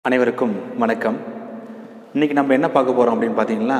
அனைவருக்கும் வணக்கம் இன்னைக்கு நம்ம என்ன பார்க்க போகிறோம் அப்படின்னு பார்த்தீங்கன்னா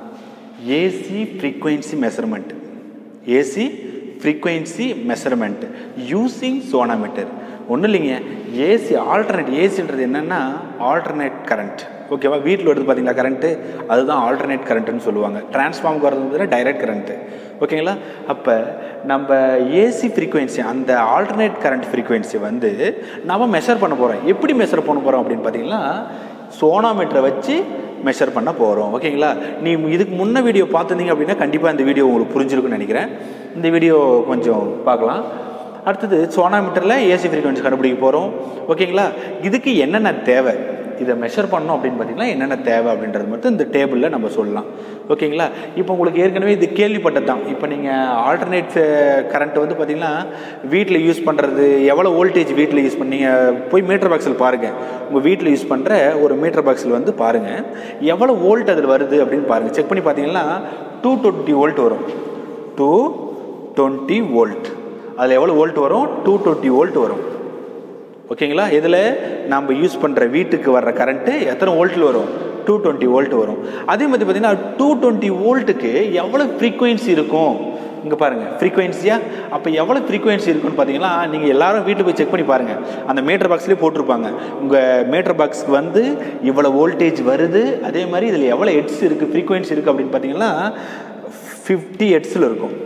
AC frequency measurement AC frequency measurement using sonometer ஒன்றும் இல்லைங்க ஏசி ஆல்டர்னேட் ஏசின்றது என்னென்னா ஆல்டர்னேட் கரண்ட் ஓகேவா வீட்டில் வருது பார்த்தீங்களா கரண்ட்டு அதுதான் ஆல்டர்னேட் கரண்ட்டுன்னு சொல்லுவாங்க டிரான்ஸ்ஃபார்முக்கு வரது டைரக்ட் கரண்ட்டு ஓகேங்களா அப்போ நம்ம ஏசி ஃப்ரீக்வன்சி அந்த ஆல்டர்னேட் கரண்ட் ஃப்ரீக்வன்சி வந்து நம்ம மெஷர் பண்ண போகிறோம் எப்படி மெஷர் பண்ண போகிறோம் அப்படின்னு பார்த்தீங்கன்னா சோனாமீட்டரை வச்சு மெஷர் பண்ண போகிறோம் ஓகேங்களா நீ இதுக்கு முன்ன வீடியோ பார்த்துருந்தீங்க அப்படின்னா கண்டிப்பாக இந்த வீடியோ உங்களுக்கு புரிஞ்சிருக்குன்னு நினைக்கிறேன் இந்த வீடியோ கொஞ்சம் பார்க்கலாம் அடுத்தது சோனாமீட்டரில் ஏசி ஃப்ரீக்வன்சி கண்டுபிடிக்க போகிறோம் ஓகேங்களா இதுக்கு என்னென்ன தேவை இதை மெஷர் பண்ணோம் அப்படின்னு பார்த்தீங்கன்னா என்னென்ன தேவை அப்படின்றது மட்டும் இந்த டேபிளில் நம்ம சொல்லலாம் ஓகேங்களா இப்போ உங்களுக்கு ஏற்கனவே இது கேள்விப்பட்டது தான் இப்போ நீங்கள் ஆல்டர்னேட் கரண்ட் வந்து பார்த்தீங்கன்னா வீட்டில் யூஸ் பண்ணுறது எவ்வளோ வோல்டேஜ் வீட்டில் யூஸ் பண்ணீங்க போய் மீட்டர் பாக்ஸில் பாருங்கள் உங்கள் வீட்டில் யூஸ் பண்ணுற ஒரு மீட்டர் பாக்ஸில் வந்து பாருங்கள் எவ்வளோ வோல்ட் அதில் வருது அப்படின்னு பாருங்கள் செக் பண்ணி பார்த்தீங்கன்னா டூ டுவெண்ட்டி வோல்ட் வரும் டூ டுவெண்ட்டி வோல்ட் அதில் எவ்வளோ வோல்ட் வரும் டூ டுவெண்ட்டி வோல்ட் வரும் ஓகேங்களா இதில் நம்ம யூஸ் பண்ணுற வீட்டுக்கு வர்ற கரண்ட்டு எத்தனை வோல்ட்டில் வரும் டூ டுவெண்ட்டி வோல்ட் வரும் அதே மாதிரி பார்த்தீங்கன்னா டூ டுவெண்ட்டி வோல்ட்டுக்கு எவ்வளோ ஃப்ரீக்வன்சி இருக்கும் இங்கே பாருங்கள் ஃப்ரீக்வன்சியா அப்போ எவ்வளோ ஃப்ரீக்வன்சி இருக்குன்னு பார்த்தீங்கன்னா நீங்கள் எல்லாரும் வீட்டுக்கு போய் செக் பண்ணி பாருங்கள் அந்த மீட்டர் பாக்ஸ்லேயே போட்டிருப்பாங்க உங்கள் மீட்டர் பாக்ஸ்க்கு வந்து இவ்வளோ வோல்டேஜ் வருது அதே மாதிரி இதில் எவ்வளோ ஹெட்ஸ் இருக்குது ஃப்ரீக்வன்சி இருக்குது அப்படின்னு பார்த்தீங்கன்னா ஃபிஃப்டி ஹெட்ஸில் இருக்கும்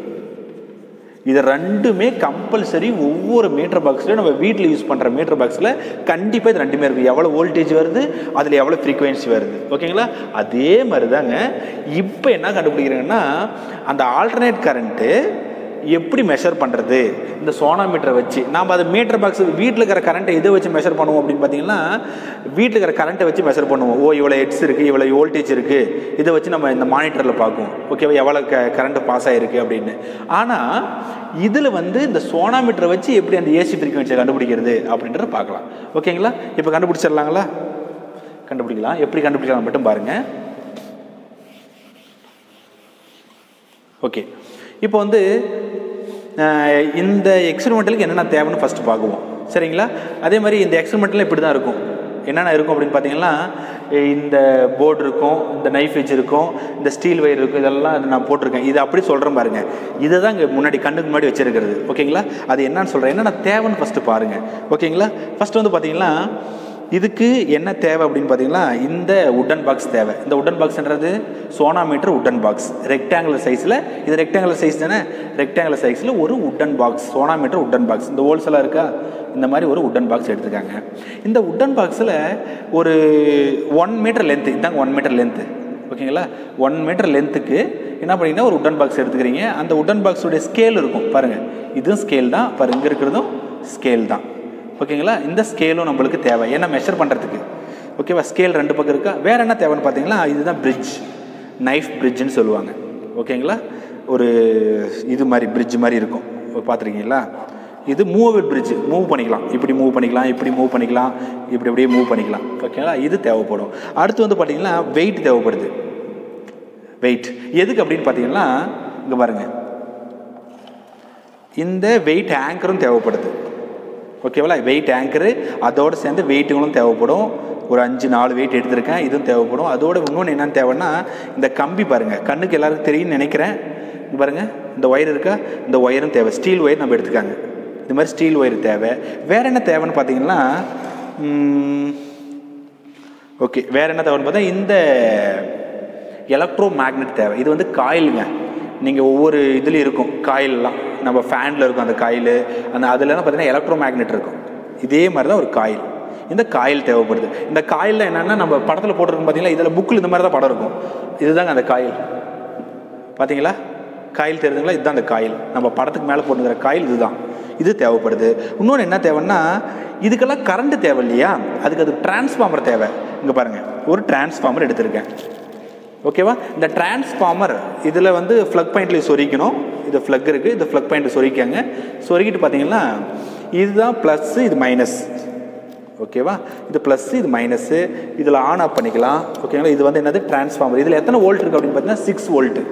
இது ரெண்டுமே கம்பல்சரி ஒவ்வொரு மீட்டர் பாக்ஸ்லையும் நம்ம வீட்டில் யூஸ் பண்ணுற மீட்டர் பாக்ஸில் கண்டிப்பாக இது ரெண்டுமே இருக்கும் எவ்வளோ வோல்டேஜ் வருது அதில் எவ்வளோ ஃப்ரீக்வன்சி வருது ஓகேங்களா அதே மாதிரி தாங்க இப்போ என்ன கண்டுபிடிக்கிறீங்கன்னா அந்த ஆல்டர்னேட் கரண்ட்டு எப்படி மெஷர் பண்ணுறது இந்த சோனாமீட்டரை வச்சு நாம் அது மீட்டர் பாக்ஸ் வீட்டில் இருக்கிற கரண்ட்டை எதை வச்சு மெஷர் பண்ணுவோம் அப்படின்னு பார்த்தீங்கன்னா வீட்டில் இருக்கிற கரண்ட்டை வச்சு மெஷர் பண்ணுவோம் ஓ இவ்வளோ ஹெட்ஸ் இருக்குது இவ்வளோ வோல்டேஜ் இருக்குது இதை வச்சு நம்ம இந்த மானிட்டரில் பார்க்குவோம் ஓகேவா எவ்வளோ க கரண்ட் பாஸ் ஆகிருக்கு அப்படின்னு ஆனால் இதில் வந்து இந்த சோனாமீட்டரை வச்சு எப்படி அந்த ஏசி ஃப்ரீக்வன்சியை கண்டுபிடிக்கிறது அப்படின்றத பார்க்கலாம் ஓகேங்களா இப்போ கண்டுபிடிச்சிடலாங்களா கண்டுபிடிக்கலாம் எப்படி கண்டுபிடிக்கலாம் மட்டும் பாருங்கள் ஓகே இப்போ வந்து இந்த எக்ஸ்பெரிமெண்டலுக்கு என்னென்ன தேவைன்னு ஃபஸ்ட்டு பார்க்குவோம் சரிங்களா அதே மாதிரி இந்த எக்ஸ்பெரிமெண்டலில் இப்படி தான் இருக்கும் என்னென்ன இருக்கும் அப்படின்னு பார்த்தீங்கன்னா இந்த போர்டு இருக்கும் இந்த நைஃப் வெஜ் இருக்கும் இந்த ஸ்டீல் வயர் இருக்கும் இதெல்லாம் நான் போட்டிருக்கேன் இது அப்படி சொல்கிறேன் பாருங்கள் இதை தான் இங்கே முன்னாடி கண்ணுக்கு முன்னாடி வச்சுருக்கிறது ஓகேங்களா அது என்னன்னு சொல்கிறேன் என்னென்ன தேவைன்னு ஃபஸ்ட்டு பாருங்கள் ஓகேங்களா ஃபஸ்ட்டு வந்து பார்த்தீங்கன்னா இதுக்கு என்ன தேவை அப்படின்னு பார்த்தீங்கன்னா இந்த உட்டன் பாக்ஸ் தேவை இந்த உட்டன் பாக்ஸ்ன்றது சோனாமீட்டர் உட்டன் பாக்ஸ் ரெக்டாங்குலர் சைஸில் இது ரெக்டாங்குலர் சைஸ் தானே ரெக்டாங்குலர் சைஸில் ஒரு wooden box sonometer wooden box இந்த ஹோல்ஸ் எல்லாம் இருக்கா இந்த மாதிரி ஒரு உட்டன் பாக்ஸ் எடுத்துருக்காங்க இந்த உட்டன் பாக்ஸில் ஒரு ஒன் மீட்டர் லென்த்து இதாங்க ஒன் மீட்டர் லென்த்து ஓகேங்களா ஒன் மீட்டர் லென்த்துக்கு என்ன பண்ணீங்கன்னா ஒரு உட்டன் பாக்ஸ் எடுத்துக்கிறீங்க அந்த உட்டன் பாக்ஸுடைய ஸ்கேல் இருக்கும் பாருங்கள் இதுவும் ஸ்கேல் தான் பாரு இங்கே இருக்கிறதும் ஸ்கேல் தான் ஓகேங்களா இந்த ஸ்கேலும் நம்மளுக்கு தேவை ஏன்னா மெஷர் பண்ணுறதுக்கு ஓகேவா ஸ்கேல் ரெண்டு பக்கம் இருக்கா வேறு என்ன தேவைன்னு பார்த்தீங்கன்னா இதுதான் பிரிட்ஜ் நைஃப் பிரிட்ஜுன்னு சொல்லுவாங்க ஓகேங்களா ஒரு இது மாதிரி பிரிட்ஜ் மாதிரி இருக்கும் பார்த்துருக்கீங்களா இது மூவபிள் பிரிட்ஜ் மூவ் பண்ணிக்கலாம் இப்படி மூவ் பண்ணிக்கலாம் இப்படி மூவ் பண்ணிக்கலாம் இப்படி இப்படியே மூவ் பண்ணிக்கலாம் ஓகேங்களா இது தேவைப்படும் அடுத்து வந்து பார்த்தீங்கன்னா வெயிட் தேவைப்படுது வெயிட் எதுக்கு அப்படின்னு பார்த்தீங்கன்னா இங்கே பாருங்கள் இந்த வெயிட் ஆங்கரும் தேவைப்படுது ஓகேவா வெயிட் ஆங்கரு அதோடு சேர்ந்து வெயிட்டுகளும் தேவைப்படும் ஒரு அஞ்சு நாலு வெயிட் எடுத்திருக்கேன் இதுவும் தேவைப்படும் அதோட இன்னொன்று என்னென்னு தேவைன்னா இந்த கம்பி பாருங்கள் கண்ணுக்கு எல்லாருக்கும் தெரியும்னு நினைக்கிறேன் பாருங்கள் இந்த ஒயர் இருக்கா இந்த ஒயரும் தேவை ஸ்டீல் ஒயர் நம்ம எடுத்துக்காங்க இந்த மாதிரி ஸ்டீல் ஒயர் தேவை வேறு என்ன தேவைன்னு பார்த்தீங்கன்னா ஓகே வேறு என்ன தேவைன்னு பார்த்தா இந்த எலக்ட்ரோ மேக்னெட் தேவை இது வந்து காயிலுங்க நீங்கள் ஒவ்வொரு இதுலேயும் இருக்கும் காயிலெலாம் நம்ம ஃபேனில் இருக்கும் அந்த காயில் அந்த அதுலலாம் பார்த்தீங்கன்னா எலக்ட்ரோ மேக்னெட் இருக்கும் இதே மாதிரி தான் ஒரு காயில் இந்த காயில் தேவைப்படுது இந்த காயில் என்னென்னா நம்ம படத்தில் போட்டிருக்கோம் பார்த்தீங்களா இதில் புக்கில் இந்த மாதிரி தான் படம் இருக்கும் இதுதாங்க அந்த காயில் பார்த்தீங்களா காயில் தெரியுதுங்களா இதுதான் அந்த காயில் நம்ம படத்துக்கு மேலே போட்டுக்கிற காயில் இதுதான் இது தேவைப்படுது இன்னொன்று என்ன தேவைன்னா இதுக்கெல்லாம் கரண்ட் தேவை இல்லையா அதுக்கு அது டிரான்ஸ்ஃபார்மர் தேவை இங்கே பாருங்கள் ஒரு டிரான்ஸ்ஃபார்மர் எடுத்திருக்கேன் ஓகேவா இந்த டிரான்ஸ்ஃபார்மர் இதில் வந்து ஃப்ளக் பாயிண்ட்ல சொரிக்கணும் இது ஃப்ளக் இருக்குது இது ஃப்ளக் பாயிண்ட் சொரிக்காங்க சொருக்கிட்டு பார்த்தீங்கன்னா இதுதான் ப்ளஸ்ஸு இது மைனஸ் ஓகேவா இது ப்ளஸ்ஸு இது மைனஸ்ஸு இதில் ஆன் ஆஃப் பண்ணிக்கலாம் ஓகேங்களா இது வந்து என்னது டிரான்ஸ்ஃபார்மர் இதில் எத்தனை வோல்ட் இருக்குது அப்படின்னு பார்த்தீங்கன்னா சிக்ஸ் வோல்ட்டு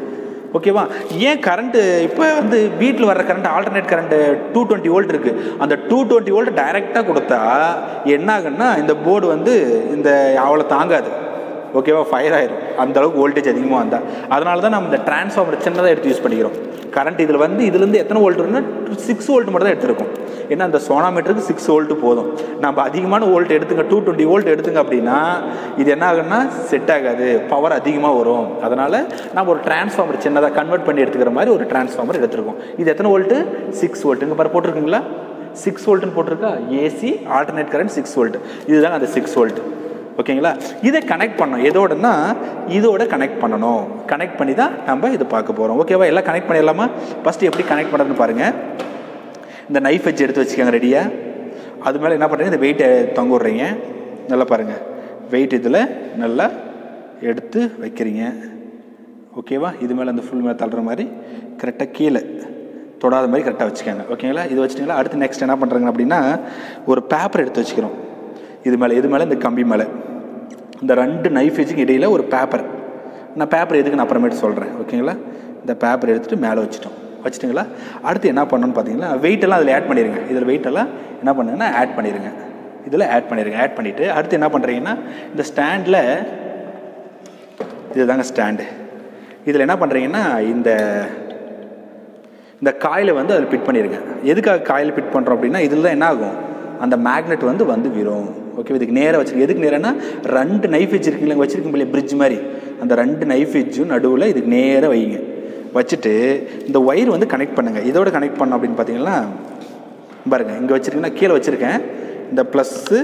ஓகேவா ஏன் கரண்ட்டு இப்போ வந்து வீட்டில் வர்ற current alternate current two twenty volt இருக்குது அந்த டூ டுவெண்ட்டி வோல்ட் டைரெக்டாக கொடுத்தா என்ன ஆகுன்னா இந்த போர்டு வந்து இந்த அவ்வளோ தாங்காது ஓகேவா ஃபயர் ஆயிரும் அந்த அளவுக்கு வோல்டேஜ் அதிகமாக வந்தால் அதனால தான் நம்ம இந்த டிரான்ஸ்ஃபார்மர் சின்னதாக எடுத்து யூஸ் பண்ணிக்கிறோம் கரண்ட் இதில் வந்து இதுலேருந்து எத்தனை வோல்ட் வரும்னா சிக்ஸ் வோல்ட் மட்டும் தான் எடுத்திருக்கும் ஏன்னா அந்த சோனாமீட்டருக்கு சிக்ஸ் வோல்ட் போதும் நம்ம அதிகமான வோல்ட் எடுத்துங்க டூ டுவெண்ட்டி வோல்ட் எடுத்துங்க அப்படின்னா இது என்ன ஆகுன்னா செட் ஆகாது பவர் அதிகமாக வரும் அதனால் நம்ம ஒரு டிரான்ஸ்ஃபார்மர் சின்னதாக கன்வெர்ட் பண்ணி எடுத்துக்கிற மாதிரி ஒரு டிரான்ஸ்ஃபார்மர் எடுத்திருக்கோம் இது எத்தனை வோல்ட்டு சிக்ஸ் வோல்ட் இங்கே பாரு போட்டிருக்குங்களா சிக்ஸ் வோல்ட்னு போட்டிருக்கா AC alternate current six volt இதுதான் அந்த சிக்ஸ் வோல்ட் ஓகேங்களா இதை கனெக்ட் பண்ணணும் எதோடனா இதோட கனெக்ட் பண்ணணும் கனெக்ட் பண்ணி தான் நம்ம இது பார்க்க போகிறோம் ஓகேவா எல்லாம் கனெக்ட் பண்ணிடலாமா ஃபஸ்ட்டு எப்படி கனெக்ட் பண்ணுறதுன்னு பாருங்கள் இந்த நைஃப் வச்சு எடுத்து வச்சுக்கோங்க ரெடியாக அது மேலே என்ன பண்ணுறீங்க இந்த வெயிட்டை தொங்க விட்றீங்க நல்லா பாருங்கள் வெயிட் இதில் நல்லா எடுத்து வைக்கிறீங்க ஓகேவா இது மேலே அந்த ஃபுல் மேலே தள்ளுற மாதிரி கரெக்டாக கீழே தொடாத மாதிரி கரெக்டாக வச்சுக்கோங்க ஓகேங்களா இது வச்சுட்டிங்களா அடுத்து நெக்ஸ்ட் என்ன பண்ணுறாங்க அப்படின்னா ஒரு பேப்பர் எடுத்து வச்சுக்கிறோம் இது மேலே இது மேலே இந்த கம்பி மேலே இந்த ரெண்டு நைஃப் வச்சுக்கு இடையில் ஒரு பேப்பர் நான் பேப்பர் எதுக்கு நான் அப்புறமேட்டு சொல்கிறேன் ஓகேங்களா இந்த பேப்பர் எடுத்துகிட்டு மேலே வச்சுட்டோம் வச்சுட்டுங்களா அடுத்து என்ன பண்ணணும்னு பார்த்தீங்கன்னா வெயிட் எல்லாம் அதில் ஆட் பண்ணிடுங்க இதில் வெயிட் எல்லாம் என்ன பண்ணுங்கன்னா ஆட் பண்ணிடுங்க இதில் ஆட் பண்ணிடுங்க ஆட் பண்ணிவிட்டு அடுத்து என்ன பண்ணுறீங்கன்னா இந்த ஸ்டாண்டில் இதுதாங்க ஸ்டாண்டு இதில் என்ன பண்ணுறீங்கன்னா இந்த இந்த காயிலை வந்து அதில் ஃபிட் பண்ணிடுங்க எதுக்காக காயில் ஃபிட் பண்ணுறோம் அப்படின்னா இதில் தான் என்ன ஆகும் அந்த மேக்னெட் வந்து வந்து விரும் ஓகே இதுக்கு நேராக வச்சிருக்கு எதுக்கு நேரம்னா ரெண்டு நைஃப் வச்சுருக்கீங்களா வச்சுருக்கீங்க இல்லையா பிரிட்ஜ் மாதிரி அந்த ரெண்டு நைஃப் வச்சும் நடுவில் இதுக்கு நேராக வைங்க வச்சுட்டு இந்த ஒயர் வந்து கனெக்ட் பண்ணுங்கள் இதோட கனெக்ட் பண்ணோம் அப்படின்னு பார்த்தீங்கன்னா பாருங்க இங்கே வச்சுருக்கீங்கன்னா கீழே வச்சுருக்கேன் இந்த ப்ளஸ்ஸு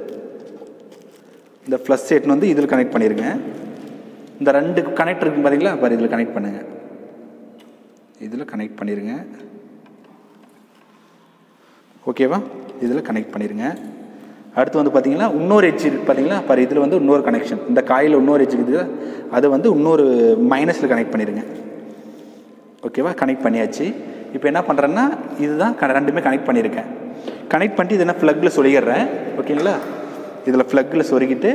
இந்த ப்ளஸ் எட்டுன்னு வந்து இதில் கனெக்ட் பண்ணிடுங்க இந்த ரெண்டு கனெக்ட் இருக்கு பார்த்தீங்களா பாரு இதில் கனெக்ட் பண்ணுங்கள் இதில் கனெக்ட் பண்ணிடுங்க ஓகேவா இதில் கனெக்ட் பண்ணிடுங்க அடுத்து வந்து பார்த்தீங்கன்னா இன்னொரு எட்ஜ் இருக்குது பார்த்தீங்களா பாரு இதில் வந்து இன்னொரு கனெக்ஷன் இந்த காயில் இன்னொரு எட்ஜ் இருக்குது அதை வந்து இன்னொரு மைனஸில் கனெக்ட் பண்ணிடுங்க ஓகேவா கனெக்ட் பண்ணியாச்சு இப்போ என்ன பண்ணுறேன்னா இதுதான் க- ரெண்டுமே கனெக்ட் பண்ணியிருக்கேன் கனெக்ட் பண்ணிட்டு இதை நான் ப்ளக்கில் சொருகிடுறேன் ஓகேங்களா இதில் ப்ளக்கில் சொருகிட்டு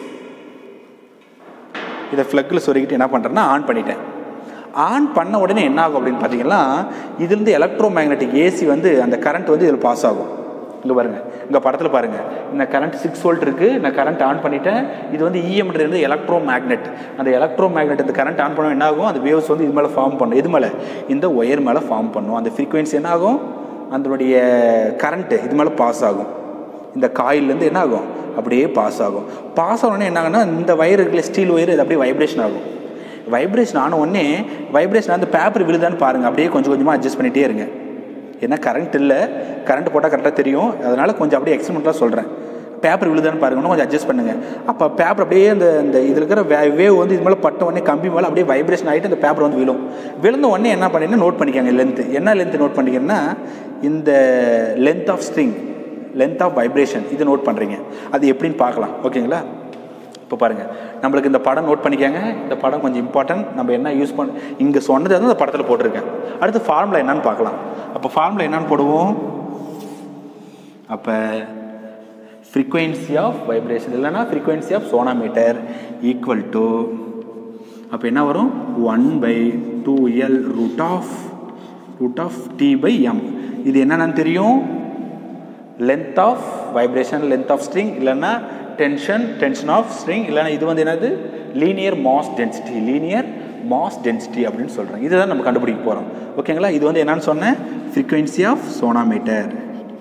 இதை ப்ளக்கில் சொருகிட்டு என்ன பண்ணுறேன்னா ஆன் பண்ணிட்டேன் ஆன் பண்ண உடனே என்ன ஆகும் அப்படின்னு பார்த்தீங்கன்னா இதுலேருந்து எலக்ட்ரோ மேக்னெட்டிக் ஏசி வந்து அந்த கரண்ட் வந்து இதில் பாஸ் ஆகும் இங்கே பாருங்கள் இங்கே படத்தில் பாருங்கள் இந்த கரண்ட் சிக்ஸ் வோல்ட் இருக்குது நான் கரண்ட் ஆன் பண்ணிட்டேன் இது வந்து இஎம்டி இருந்து எலக்ட்ரோ மேக்னெட் அந்த எலக்ட்ரோ மேக்னெட் இந்த கரண்ட் ஆன் பண்ண என்ன ஆகும் அந்த வேவ்ஸ் வந்து இது மேலே ஃபார்ம் பண்ணும் இது மேலே இந்த ஒயர் மேலே ஃபார்ம் பண்ணும் அந்த ஃப்ரீக்வன்சி என்ன ஆகும் அதனுடைய கரண்ட்டு இது மேலே பாஸ் ஆகும் இந்த காயிலேருந்து என்ன ஆகும் அப்படியே பாஸ் ஆகும் பாஸ் ஆனோடனே என்ன ஆகும்னா இந்த வயர் இருக்குல்ல ஸ்டீல் ஒயர் இது அப்படியே வைப்ரேஷன் ஆகும் வைப்ரேஷன் ஆன உடனே வைப்ரேஷன் அந்த பேப்பர் விழுதான்னு பாருங்கள் அப்படியே கொஞ்சம் கொஞ்சமாக அட்ஜஸ்ட் பண்ணிகிட்டே இருங்க ஏன்னா கரண்ட் இல்லை கரண்ட் போட்டால் கரெக்டாக தெரியும் அதனால் கொஞ்சம் அப்படியே எக்ஸ்பெரிமெண்ட்டாக சொல்கிறேன் பேப்பர் விழுதான்னு பாருங்க இன்னும் கொஞ்சம் அட்ஜஸ்ட் பண்ணுங்கள் அப்போ பேப்பர் அப்படியே அந்த இந்த இதில் இருக்கிற வே வேவ் வந்து இது மேலே பட்ட உடனே கம்பி மேலே அப்படியே வைப்ரேஷன் ஆகிட்டு அந்த பேப்பர் வந்து விழும் விழுந்த உடனே என்ன பண்ணீங்கன்னா நோட் பண்ணிக்கோங்க லென்த்து என்ன லென்த் நோட் பண்ணிக்கன்னா இந்த length of string length of vibration இது நோட் பண்ணுறீங்க அது எப்படின்னு பார்க்கலாம் ஓகேங்களா இப்போ பாருங்கள் நம்மளுக்கு இந்த படம் நோட் பண்ணிக்கோங்க இந்த படம் கொஞ்சம் இம்பார்ட்டன்ட் நம்ம என்ன யூஸ் பண்ண இங்கே சொன்னது வந்து அந்த படத்தில் போட்டிருக்கேன் அடுத்து ஃபார்முலா என்னன்னு பார்க்கலாம் அப்போ ஃபார்முலா என்னன்னு போடுவோம் அப்போ ஃப்ரீக்வன்சி ஆஃப் வைப்ரேஷன் இல்லைன்னா frequency of sonometer equal to அப்போ என்ன வரும் one by two L root of root of T by M இது என்னென்னு தெரியும் length of vibration length of string இல்லைன்னா டென்ஷன் டென்ஷன் ஆஃப் ஸ்ட்ரிங் இல்லைன்னா இது வந்து என்னது linear mass density linear mass density அப்படின்னு சொல்கிறேன் இதுதான் நம்ம கண்டுபிடிக்க போகிறோம் ஓகேங்களா இது வந்து என்னன்னு சொன்னேன் frequency of sonometer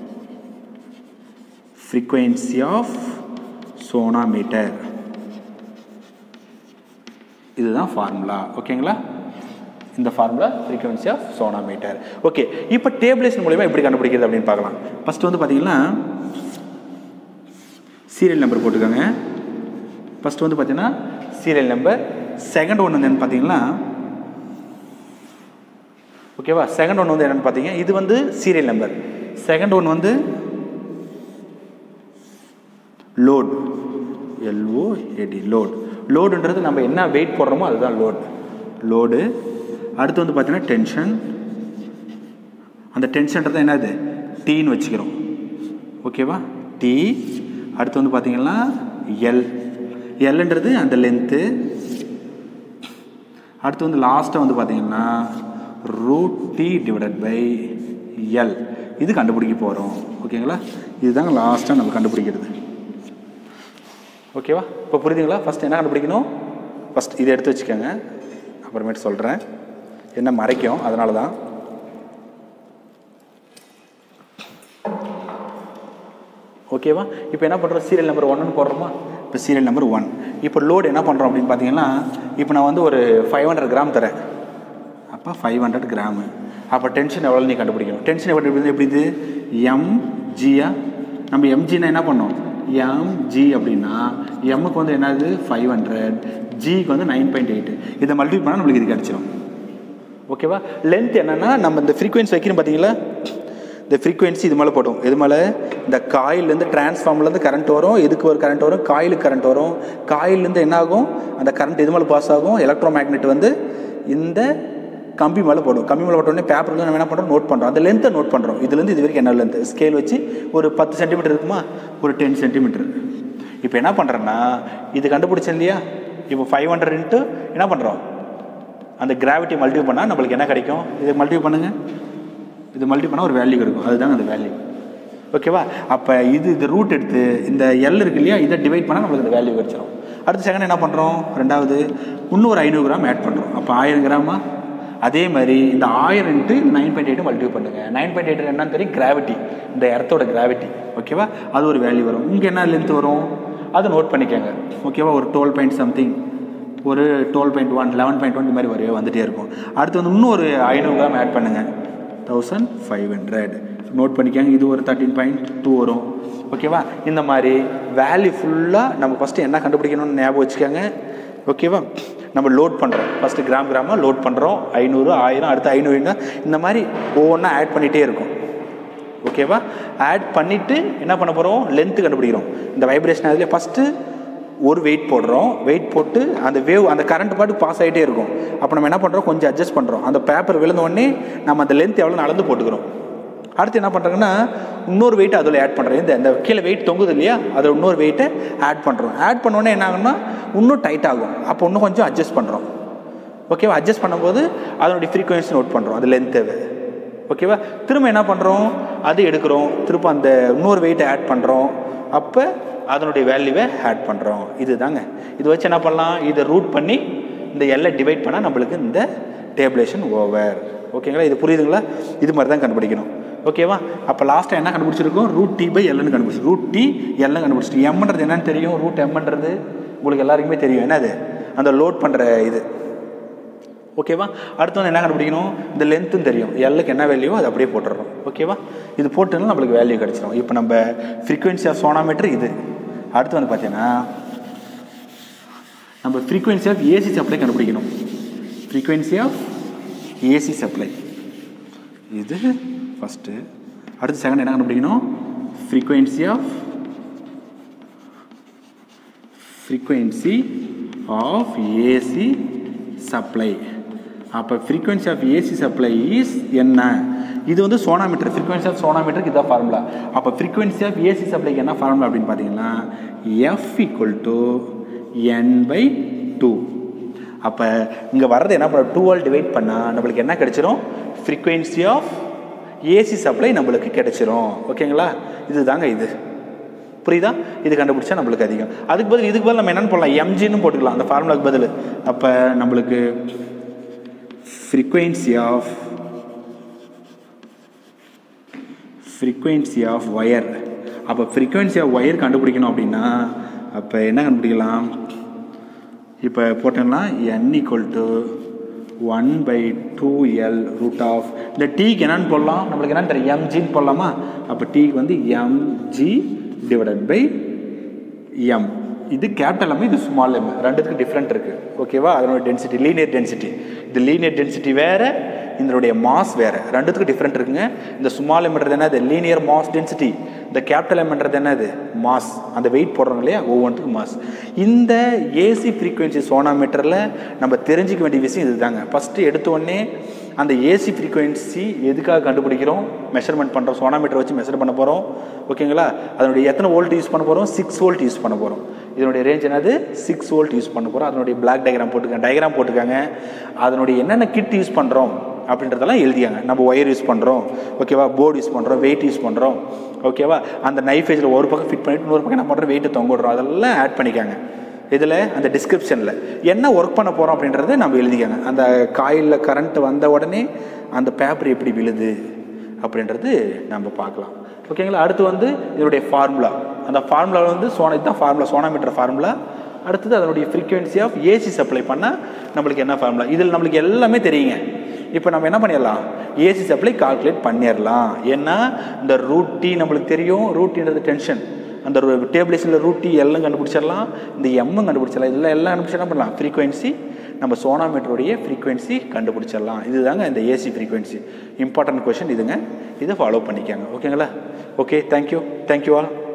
frequency of sonometer இதுதான் ஃபார்முலா ஓகேங்களா இந்த formula frequency of sonometer okay இப்போ டேபிளேஷன் மூலிமா எப்படி கண்டுபிடிக்கிறது அப்படின்னு பார்க்கலாம் ஃபர்ஸ்ட் வந்து பார்த்தீங்கன்னா சீரியல் நம்பர் போட்டுக்கோங்க ஃபர்ஸ்ட் வந்து பார்த்தீங்கன்னா சீரியல் நம்பர் செகண்ட் ஒன்று வந்து என்னன்னு பார்த்தீங்கன்னா ஓகேவா செகண்ட் ஒன்று வந்து என்னன்னு பார்த்தீங்க இது வந்து சீரியல் நம்பர் செகண்ட் ஒன் வந்து லோட் எல்ஓ ஏடி லோட் லோடுன்றது நம்ம என்ன வெயிட் போடுறோமோ அதுதான் லோட் லோடு அடுத்து வந்து பார்த்தீங்கன்னா டென்ஷன் அந்த டென்ஷன்றது என்னது டீன்னு வச்சுக்கிறோம் ஓகேவா டி அடுத்து வந்து பார்த்தீங்கன்னா எல் எல்ன்றது அந்த லென்த்து அடுத்து வந்து லாஸ்ட்டாக வந்து பார்த்தீங்கன்னா root T divided by L இது கண்டுபிடிக்க போகிறோம் ஓகேங்களா இதுதாங்க லாஸ்ட்டாக நம்ம கண்டுபிடிக்கிறது ஓகேவா இப்போ புரியுதுங்களா ஃபஸ்ட் என்ன கண்டுபிடிக்கணும் ஃபஸ்ட் இதை எடுத்து வச்சுக்கோங்க அப்புறமேட்டு சொல்கிறேன் என்ன மறைக்கும் அதனால தான் ஓகேவா இப்போ என்ன பண்ணுறோம் சீரியல் நம்பர் ஒன்னு போடுறோமா இப்போ சீரியல் நம்பர் ஒன் இப்போ லோடு என்ன பண்ணுறோம் அப்படின்னு பார்த்தீங்கன்னா இப்போ நான் வந்து ஒரு ஃபைவ் ஹண்ட்ரட் கிராம் தரேன் அப்போ ஃபைவ் ஹண்ட்ரட் கிராமு அப்போ டென்ஷன் எவ்வளோ நீ கண்டுபிடிக்கணும் டென்ஷன் எப்படி எப்படி எப்படி இது எம்ஜியா நம்ம எம்ஜினா என்ன பண்ணோம் எம்ஜி அப்படின்னா எம்முக்கு வந்து என்னது ஃபைவ் ஹண்ட்ரட் ஜிக்கு வந்து நைன் பாயிண்ட் எயிட் இதை மல்டிபிள் பண்ணால் நம்மளுக்கு இது கிடச்சிரும் ஓகேவா லென்த் என்னென்னா நம்ம இந்த ஃப்ரீக்வன்சி வைக்கணும் பார்த்தீங்களா இந்த ஃப்ரீக்வன்சி இது மேலே போட்டோம் இது மேலே இந்த காயிலேருந்து டிரான்ஸ்ஃபார்மர்லேருந்து கரண்ட் வரும் எதுக்கு ஒரு கரண்ட் வரும் காயிலுக்கு கரண்ட் வரும் காயிலேருந்து என்ன ஆகும் அந்த கரண்ட் இது மேலே பாஸ் ஆகும் எலக்ட்ரோ மேக்னெட் வந்து இந்த கம்பி மேலே போடும் கம்பி மேலே போட்டோடனே பேப்பர் வந்து நம்ம என்ன பண்ணுறோம் நோட் பண்ணுறோம் அந்த லென்த்தை நோட் பண்ணுறோம் இதுலேருந்து இது வரைக்கும் என்ன லென்த் ஸ்கேல் வச்சு ஒரு பத்து சென்டிமீட்டர் இருக்குமா ஒரு டென் சென்டிமீட்டர் இப்போ என்ன பண்ணுறேன்னா இது கண்டுபிடிச்சேன் இல்லையா இப்போ ஃபைவ் ஹண்ட்ரட் இன்ட்டு என்ன பண்ணுறோம் அந்த கிராவிட்டி மல்டிபிள் பண்ணால் நம்மளுக்கு என்ன கிடைக்கும் இதை மல்டிபிள் பண்ணுங்கள் இது மல்டி பண்ணால் ஒரு வேல்யூ இருக்கும் அதுதாங்க அந்த வேல்யூ ஓகேவா அப்போ இது இது ரூட் எடுத்து இந்த எல் இருக்கு இல்லையா இதை டிவைட் பண்ணால் நம்மளுக்கு இந்த வேல்யூ கிடச்சிரும் அடுத்த செகண்ட் என்ன பண்ணுறோம் ரெண்டாவது இன்னொரு ஐநூறு கிராம் ஆட் பண்ணுறோம் அப்போ ஆயிரம் கிராமா அதே மாதிரி இந்த ஆயிரம் into nine point eight multiple பண்ணுங்க நைன் பாயிண்ட் எயிட் என்னன்னு தெரியும் கிராவிட்டி இந்த எர்த்தோட கிராவிட்டி ஓகேவா அது ஒரு வேல்யூ வரும் இங்கே என்ன லென்த் வரும் அதை நோட் பண்ணிக்கோங்க ஓகேவா ஒரு டுவெல் பாயிண்ட் சம்திங் ஒரு twelve point one eleven point one இந்த மாதிரி வரைய வந்துட்டே இருக்கும் அடுத்து வந்து இன்னும் ஒரு ஐநூறு கிராம் ஆட் பண்ணுங்கள் தௌசண்ட் ஃபைவ் ஹண்ட்ரட் நோட் பண்ணிக்கோங்க இது ஒரு தேர்ட்டின் பாயிண்ட் டூ வரும் ஓகேவா இந்த மாதிரி வேல்யூ ஃபுல்லாக நம்ம ஃபஸ்ட்டு என்ன கண்டுபிடிக்கணும்னு ஞாபகம் வச்சுக்கோங்க ஓகேவா நம்ம லோட் பண்ணுறோம் ஃபஸ்ட்டு கிராம் கிராமாக லோட் பண்ணுறோம் ஐநூறு ஆயிரம் அடுத்து ஐநூறுனா இந்த மாதிரி ஒவ்வொன்றா ஆட் பண்ணிகிட்டே இருக்கும் ஓகேவா ஆட் பண்ணிவிட்டு என்ன பண்ண போகிறோம் லென்த்து கண்டுபிடிக்கிறோம் இந்த வைப்ரேஷன் அதில் ஃபஸ்ட்டு ஒரு வெயிட் போடுறோம் வெயிட் போட்டு அந்த வேவ் அந்த கரண்ட் பாட்டு பாஸ் ஆகிட்டே இருக்கும் அப்போ நம்ம என்ன பண்ணுறோம் கொஞ்சம் அட்ஜஸ்ட் பண்ணுறோம் அந்த பேப்பர் விழுந்த உடனே நம்ம அந்த லென்த் எவ்வளோ நடந்து போட்டுக்கிறோம் அடுத்து என்ன பண்ணுறாங்கன்னா இன்னொரு வெயிட் அதில் ஆட் பண்ணுறோம் இந்த இந்த கீழே வெயிட் தொங்குது இல்லையா அதில் இன்னொரு வெயிட்டை ஆட் பண்ணுறோம் ஆட் பண்ணோடனே என்ன ஆகும்னா இன்னும் டைட் ஆகும் அப்போ இன்னும் கொஞ்சம் அட்ஜஸ்ட் பண்ணுறோம் ஓகேவா அட்ஜஸ்ட் பண்ணும்போது அதனுடைய ஃப்ரீக்குவன்சி நோட் பண்ணுறோம் அது லென்த்து ஓகேவா திரும்ப என்ன பண்ணுறோம் அது எடுக்கிறோம் திரும்ப அந்த இன்னொரு வெயிட்டை ஆட் பண்ணுறோம் அப்போ அதனுடைய வேல்யூவை ஆட் பண்ணுறோம் இது தாங்க இது வச்சு என்ன பண்ணலாம் இதை ரூட் பண்ணி இந்த எல்லை டிவைட் பண்ணால் நம்மளுக்கு இந்த டேபிளேஷன் ஓவர் ஓகேங்களா இது புரியுதுங்களா இது மாதிரி தான் கண்டுபிடிக்கணும் ஓகேவா அப்போ லாஸ்ட்டாக என்ன கண்டுபிடிச்சிருக்கோம் ரூட் டி பை எல்னு கண்டுபிடிச்சி ரூட் டி எல்னு கண்டுபிடிச்சிட்டு எம்ன்றது என்னன்னு தெரியும் ரூட் எம்ன்றது உங்களுக்கு எல்லாருக்குமே தெரியும் என்னது அந்த லோட் பண்ணுற இது ஓகேவா அடுத்து வந்து என்ன கண்டுபிடிக்கணும் இந்த லென்த்தும் தெரியும் எல்லுக்கு என்ன வேல்யூவோ அது அப்படியே போட்டுடுறோம் ஓகேவா இது போட்டுனா நம்மளுக்கு வேல்யூ கிடச்சிரும் இப்போ நம்ம ஃப்ரீக்வன்சி ஆஃப் சோனாமீட்டர் இது அடுத்து வந்து பார்த்தீங்கன்னா நம்ம ஃப்ரீக்வன்சி ஆஃப் ஏசி சப்ளை கண்டுபிடிக்கணும் ஃப்ரீக்வன்சி ஆஃப் ஏசி சப்ளை இது ஃபஸ்ட்டு அடுத்து செகண்ட் என்ன கண்டுபிடிக்கணும் frequency of frequency of AC supply அப்போ frequency of AC supply is என்ன இது வந்து சோனாமீட்டர் ஃப்ரீக்வன்சி ஆஃப் சோனாமீட்டருக்கு இதான் ஃபார்முலா அப்போ ஃப்ரீக்வன்சி ஆஃப் ஏசி சப்ளைக்கு என்ன ஃபார்முலா அப்படின்னு பார்த்தீங்கன்னா F equal to N by two அப்போ இங்கே வர்றது என்ன பண்ண டூவால் டிவைட் பண்ணால் நம்மளுக்கு என்ன கிடைச்சிரும் ஃப்ரீக்வன்சி ஆஃப் ஏசி சப்ளை நம்மளுக்கு கிடைச்சிரும் ஓகேங்களா இது தாங்க இது புரியுதா இது கண்டுபிடிச்சா நம்மளுக்கு அதிகம் அதுக்கு பதில் இதுக்கு பதில் நம்ம என்னென்னு போடலாம் எம்ஜின்னு போட்டுக்கலாம் அந்த ஃபார்முலாக்கு பதில் அப்போ நம்மளுக்கு frequency of frequency of wire அப்போ ஃப்ரீக்வன்சி ஆஃப் ஒயர் கண்டுபிடிக்கணும் அப்படின்னா அப்போ என்ன கண்டுபிடிக்கலாம் இப்போ போட்டோம்னா N equal to one by two L root of இந்த டீக்கு என்னன்னு போடலாம் நம்மளுக்கு என்னன்னு தெரியும் எம்ஜின்னு போடலாமா அப்போ டீக்கு வந்து எம்ஜி டிவைடட் பை எம் இது கேபிட்டல் எம் இது ஸ்மால் எம் ரெண்டுத்துக்கு டிஃப்ரெண்ட் இருக்குது ஓகேவா அதனோட டென்சிட்டி லீனியர் டென்சிட்டி இது லீனியர் டென்சிட்டி வேறு இதனுடைய மாஸ் வேறு ரெண்டுத்துக்கும் டிஃப்ரெண்ட் இருக்குங்க இந்த ஸ்மால் எம்ன்றது என்னது லீனியர் மாஸ் டென்சிட்டி இந்த கேபிட்டல் எம்ன்றது என்னது மாஸ் அந்த வெயிட் போடுறோம் இல்லையா ஒவ்வொன்றுக்கும் மாஸ் இந்த ஏசி ஃப்ரீக்குவென்சி சோனாமீட்டரில் நம்ம தெரிஞ்சிக்க வேண்டிய விஷயம் இதுதாங்க ஃபஸ்ட்டு எடுத்த உடனே அந்த ஏசி ஃப்ரீக்குவென்சி எதுக்காக கண்டுபிடிக்கிறோம் மெஷர்மெண்ட் பண்ணுறோம் சோனாமீட்டர் வச்சு மெஷர் பண்ண போகிறோம் ஓகேங்களா அதனுடைய எத்தனை வோல்ட் யூஸ் பண்ண போகிறோம் சிக்ஸ் வோல்ட் யூஸ் பண்ண போகிறோம் இதனுடைய ரேஞ்ச் என்னது சிக்ஸ் வோல்ட் யூஸ் பண்ண போகிறோம் அதனுடைய பிளாக் டயக்ராம் போட்டுக்காங்க டயக்ராம் போட்டுக்காங்க அதனுடைய என்னென்ன கிட் யூஸ் பண்ணுறோம் அப்படின்றதெல்லாம் எழுதியாங்க நம்ம ஒயர் யூஸ் பண்ணுறோம் ஓகேவா போர்டு யூஸ் பண்ணுறோம் வெயிட் யூஸ் பண்ணுறோம் ஓகேவா அந்த நைஃப் ஏஜில் ஒரு பக்கம் ஃபிட் பண்ணிட்டு இன்னொரு பக்கம் நம்ம பண்ணுற வெயிட்டை தொங்க விடுறோம் அதெல்லாம் ஆட் பண்ணிக்காங்க இதில் அந்த டிஸ்கிரிப்ஷனில் என்ன ஒர்க் பண்ண போகிறோம் அப்படின்றத நம்ம எழுதிக்காங்க அந்த காயிலில் கரண்ட் வந்த உடனே அந்த பேப்பர் எப்படி விழுது அப்படின்றது நம்ம பார்க்கலாம் ஓகேங்களா அடுத்து வந்து இதனுடைய ஃபார்முலா அந்த ஃபார்முலாவில் வந்து சோனா இதுதான் ஃபார்முலா சோனாமீட்டர் ஃபார்முலா அடுத்தது அதனுடைய ஃப்ரீக்வன்சி ஆஃப் ஏசி சப்ளை பண்ணால் நம்மளுக்கு என்ன ஃபார்முலா இதில் நம்மளுக்கு எல்லாமே தெரியுங்க இப்போ நம்ம என்ன பண்ணிடலாம் ஏசி சப்ளை கால்குலேட் பண்ணிடலாம் ஏன்னா இந்த ரூட் டி நம்மளுக்கு தெரியும் ரூட்டின்றது டென்ஷன் அந்த டேபிளேஷனில் ரூட் டி எல்லாம் கண்டுபிடிச்சிடலாம் இந்த எம்மும் கண்டுபிடிச்சிடலாம் இதெல்லாம் எல்லாம் கண்டுபிடிச்சா என்ன பண்ணலாம் ஃப்ரீக்வன்சி நம்ம சோனாமீட்டருடைய ஃப்ரீக்வன்சி கண்டுபிடிச்சிடலாம் இதுதாங்க இந்த ஏசி ஃப்ரீக்வன்சி இம்பார்ட்டன்ட் கொஷின் இதுங்க இதை ஃபாலோ பண்ணிக்கோங்க ஓகேங்களா ஓகே தேங்க்யூ தேங்க்யூ ஆல்